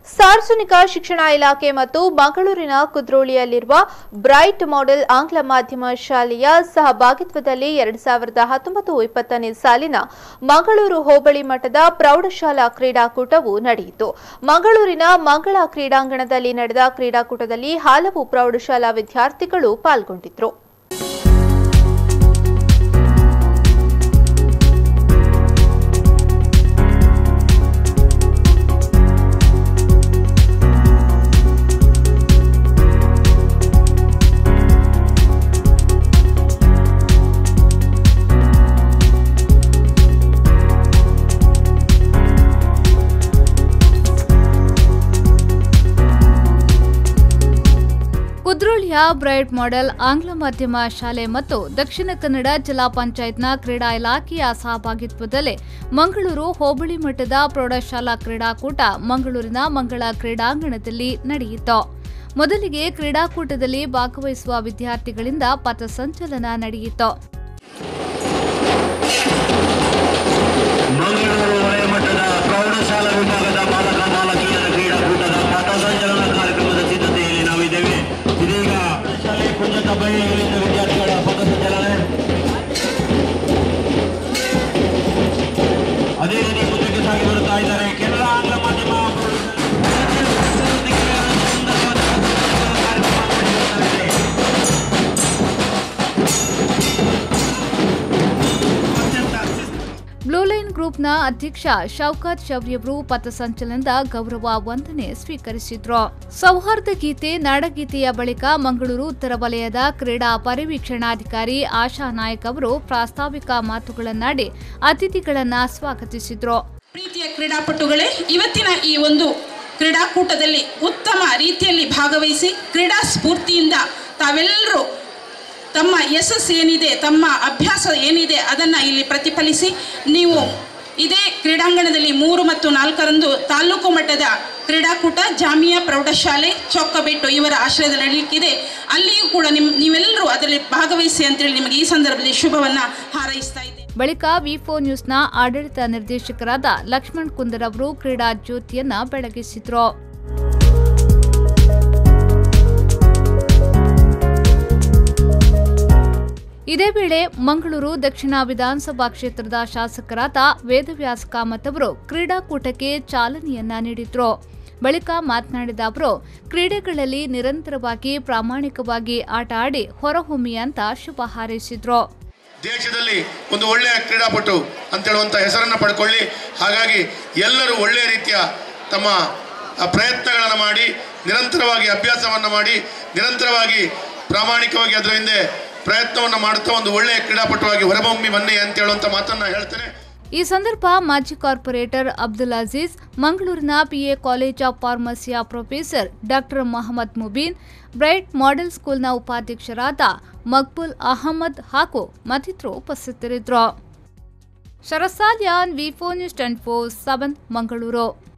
ಸಾರ್ವಜನಿಕ ಶಿಕ್ಷಣ ಇಲಾಖೆ ಮತ್ತು ಮಂಗಳೂರಿನ ಕುದ್ರೋಳಿಯಲ್ಲಿರುವ ಬ್ರೈಟ್ ಮಾಡೆಲ್ ಆಂಗ್ಲ ಮಾಧ್ಯಮ ಶಾಲೆಯ ಸಹಭಾಗಿತ್ವದಲ್ಲಿ ಎರಡ್ ಸಾವಿರದ ಹತ್ತೊಂಬತ್ತು ಇಪ್ಪತ್ತನೇ ಸಾಲಿನ ಮಂಗಳೂರು ಹೋಬಳಿ ಮಟ್ಟದ ಪ್ರೌಢಶಾಲಾ ಕ್ರೀಡಾಕೂಟವು ನಡೆಯಿತು ಮಂಗಳೂರಿನ ಮಂಗಳ ಕ್ರೀಡಾಂಗಣದಲ್ಲಿ ನಡೆದ ಕ್ರೀಡಾಕೂಟದಲ್ಲಿ ಹಲವು ಪ್ರೌಢಶಾಲಾ ವಿದ್ಯಾರ್ಥಿಗಳು ಪಾಲ್ಗೊಂಡಿದ್ದರು ಕುದ್ರೋಳಿಯ ಬ್ರೈಟ್ ಮಾಡೆಲ್ ಆಂಗ್ಲ ಮಾಧ್ಯಮ ಶಾಲೆ ಮತ್ತು ದಕ್ಷಿಣ ಕನ್ನಡ ಜಿಲ್ಲಾ ಪಂಚಾಯತ್ನ ಕ್ರೀಡಾ ಇಲಾಖೆಯ ಸಹಭಾಗಿತ್ವದಲ್ಲಿ ಮಂಗಳೂರು ಹೋಬಳಿ ಮಟ್ಟದ ಪ್ರೌಢಶಾಲಾ ಕ್ರೀಡಾಕೂಟ ಮಂಗಳೂರಿನ ಮಂಗಳ ಕ್ರೀಡಾಂಗಣದಲ್ಲಿ ನಡೆಯಿತು ಮೊದಲಿಗೆ ಕ್ರೀಡಾಕೂಟದಲ್ಲಿ ಭಾಗವಹಿಸುವ ವಿದ್ಯಾರ್ಥಿಗಳಿಂದ ಪಥಸಂಚಲನ ನಡೆಯಿತು ಮಂಗಳೂರು ವಲಯ ಮಟ್ಟದ ಪ್ರೌಢಶಾಲಾ ವಿಭಾಗದ ಬಾಲಕ ಬಾಲಕಿಯರ ಕ್ರೀಡಾಕೂಟದ ಪಥಸಂಚಲನ ಕಾರ್ಯಕ್ರಮದ ಸಿದ್ಧತೆಯಲ್ಲಿ ನಾವಿದ್ದೇವೆ ಇದೀಗ ಶಾಲೆ ಪುಂಜಕ ಬಯಲಿಗಳಿಂದ ವಿದ್ಯಾರ್ಥಿಗಳ ಪಥಸಂಚಲನೆ ಅದೇ ರೀತಿ ಮುಂದಕ್ಕೆ ಸಾಗಿ ಬರುತ್ತಾ ಇದ್ದಾರೆ ಕೆನರಾ ಆಂಗ್ಲ ಮಾಧ್ಯಮ ಪ್ರೌಢಶಾಲೆ ಸುಂದರವಾದ ಪಥಸಂಚಲನ ಕಾರ್ಯಕ್ರಮ ನಡೆಯುತ್ತಾ ಇದೆ. ಬ್ಲೂ ಲೈನ್ ಗ್ರೂಪ್ನ ಅಧ್ಯಕ್ಷ ಶೌಕತ್ ಶೌರ್ಯವರು ಪಥಸಂಚಲನದ ಗೌರವ ವಂದನೆ ಸ್ವೀಕರಿಸಿದ್ರು ಸೌಹಾರ್ದ ಗೀತೆ ನಾಡಗೀತೆಯ ಬಳಿಕ ಮಂಗಳೂರು ಉತ್ತರ ವಲಯದ ಕ್ರೀಡಾ ಪರಿವೀಕ್ಷಣಾಧಿಕಾರಿ ಆಶಾ ನಾಯಕ್ ಅವರು ಪ್ರಾಸ್ತಾವಿಕ ಮಾತುಗಳನ್ನಾಡಿ ಅತಿಥಿಗಳನ್ನ ಸ್ವಾಗತಿಸಿದ್ರು ಪ್ರೀತಿಯ ಕ್ರೀಡಾಪಟುಗಳೇ ಇವತ್ತಿನ ಈ ಒಂದು ಕ್ರೀಡಾಕೂಟದಲ್ಲಿ ಉತ್ತಮ ರೀತಿಯಲ್ಲಿ ಭಾಗವಹಿಸಿ ಕ್ರೀಡಾ ಸ್ಫೂರ್ತಿಯಿಂದ ತಾವೆಲ್ಲರೂ ತಮ್ಮ ಯಶಸ್ಸು ಏನಿದೆ ತಮ್ಮ ಅಭ್ಯಾಸ ಏನಿದೆ ಅದನ್ನು ಇಲ್ಲಿ ಪ್ರತಿಫಲಿಸಿ ನೀವು ಇದೇ ಕ್ರೀಡಾಂಗಣದಲ್ಲಿ ಮೂರು ಮತ್ತು ನಾಲ್ಕರಂದು ತಾಲೂಕು ಮಟ್ಟದ ಕ್ರೀಡಾಕೂಟ ಜಾಮಿಯಾ ಪ್ರೌಢಶಾಲೆ ಚೊಕ್ಕಬೆಟ್ಟು ಇವರ ಆಶ್ರಯದಲ್ಲಿ ನಡೆಯಲಿಕ್ಕಿದೆ ಅಲ್ಲಿಯೂ ಕೂಡ ನಿಮ್ ನೀವೆಲ್ಲರೂ ಅದರಲ್ಲಿ ಭಾಗವಹಿಸಿ ಅಂತೇಳಿ ನಿಮಗೆ ಈ ಸಂದರ್ಭದಲ್ಲಿ ಶುಭವನ್ನು ಹಾರೈಸ್ತಾ ಇದ್ದೇನೆ ಬಳಿಕ ವಿಫೋ ನ್ಯೂಸ್ನ ಆಡಳಿತ ನಿರ್ದೇಶಕರಾದ ಲಕ್ಷ್ಮಣ್ ಕುಂದರ್ ಅವರು ಕ್ರೀಡಾ ಜ್ಯೋತಿಯನ್ನ ಬೆಳಗಿಸಿದ್ರು ಇದೇ ವೇಳೆ ಮಂಗಳೂರು ದಕ್ಷಿಣ ವಿಧಾನಸಭಾ ಕ್ಷೇತ್ರದ ಶಾಸಕರಾದ ವೇದವ್ಯಾಸ್ ಕಾಮತ್ ಅವರು ಕ್ರೀಡಾಕೂಟಕ್ಕೆ ಚಾಲನೆಯನ್ನ ನೀಡಿದ್ರು ಬಳಿಕ ಮಾತನಾಡಿದ ಅವರು ಕ್ರೀಡೆಗಳಲ್ಲಿ ನಿರಂತರವಾಗಿ ಪ್ರಾಮಾಣಿಕವಾಗಿ ಆಟ ಆಡಿ ಹೊರಹೊಮ್ಮಿ ಅಂತ ಶುಭ ಹಾರೈಸಿದ್ರು ದೇಶದಲ್ಲಿ ಒಂದು ಒಳ್ಳೆಯ ಕ್ರೀಡಾಪಟು ಅಂತ ಹೇಳುವಂಥ ಹೆಸರನ್ನು ಪಡ್ಕೊಳ್ಳಿ ಹಾಗಾಗಿ ಎಲ್ಲರೂ ಒಳ್ಳೆಯ ರೀತಿಯ ತಮ್ಮ ಆ, ಪ್ರಯತ್ನಗಳನ್ನು ಮಾಡಿ ನಿರಂತರವಾಗಿ ಅಭ್ಯಾಸವನ್ನು ಮಾಡಿ ನಿರಂತರವಾಗಿ ಪ್ರಾಮಾಣಿಕವಾಗಿ ಅದರ ಹಿಂದೆ ಪ್ರಯತ್ನವನ್ನು ಮಾಡುತ್ತಾ ಒಂದು ಒಳ್ಳೆಯ ಕ್ರೀಡಾಪಟುವಾಗಿ ಹೊರಹೊಮ್ಮಿ ಬನ್ನಿ ಅಂತ ಹೇಳುವಂಥ ಮಾತನ್ನು ಹೇಳ್ತೇನೆ ಈ ಸಂದರ್ಭ ಮಾಜಿ ಕಾರ್ಪೊರೇಟರ್ ಅಬ್ದುಲ್ ಅಜೀಜ್ ಮಂಗಳೂರಿನ ಪಿಎ ಕಾಲೇಜ್ ಆಫ್ ಫಾರ್ಮಸಿಯ professor doctor Mohammad Mubeen bright model ಸ್ಕೂಲ್ನ ಉಪಾಧ್ಯಕ್ಷರಾದ ಮಕ್ಬುಲ್ ಅಹಮದ್ ಹಾಗೂ ಮತ್ತಿತರರು ಉಪಸ್ಥಿತರಿದ್ದರು ಶರಸಾಲ್ಯಾನ್ V four news twenty four seven Mangaluru